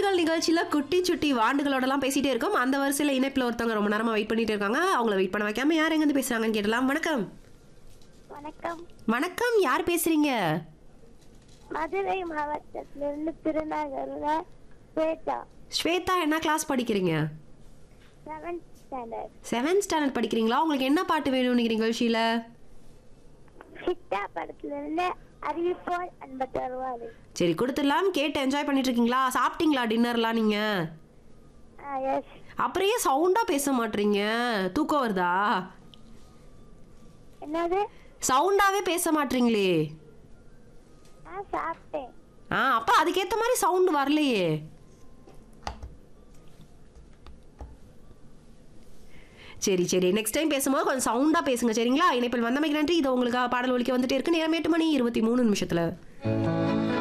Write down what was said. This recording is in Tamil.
குருவிகள் நிகழ்ச்சியில குட்டி சுட்டி வாண்டுகளோடலாம் பேசிட்டே இருக்கோம் அந்த வரிசையில இணைப்புல ஒருத்தவங்க ரொம்ப நேரமா வெயிட் பண்ணிட்டு இருக்காங்க அவங்கள வெயிட் பண்ண வைக்காம யார் எங்க இருந்து பேசுறாங்கன்னு கேட்டலாம் வணக்கம் வணக்கம் வணக்கம் யார் பேசுறீங்க மதுரை மாவட்டத்திலிருந்து திருநகர்ல ஸ்வேதா ஸ்வேதா என்ன கிளாஸ் படிக்கிறீங்க செவன்த் ஸ்டாண்டர்ட் செவன்த் ஸ்டாண்டர்ட் படிக்கிறீங்களா உங்களுக்கு என்ன பாட்டு வேணும் இன்னைக்கு நிகழ்ச்சியில சிட்டா படத்திலிருந்து அறிவிப்போர் அன்பு தருவாரு சரி கொடுத்துடலாம் கேட்டு என்ஜாய் பண்ணிட்டு இருக்கீங்களா சாப்பிட்டீங்களா டின்னர்லாம் நீங்க எஸ் அப்புறம் ஏன் சவுண்டா பேச மாட்டீங்க தூக்கம் வருதா என்னது சவுண்டாவே பேச மாட்டீங்களே நான் சாப்பிட்டேன் ஆ அப்ப அதுக்கேத்த மாதிரி சவுண்ட் வரலையே சரி சரி நெக்ஸ்ட் டைம் பேசும்போது கொஞ்சம் சவுண்டா பேசுங்க சரிங்களா இணைப்பில் வந்தமைக்கு நன்றி இது உங்களுக்கு பாடல் ஒலிக்க வந்துட்டே இருக்கு நேரம் எட்டு மணி இருபத்தி மூணு நிமிஷத்துல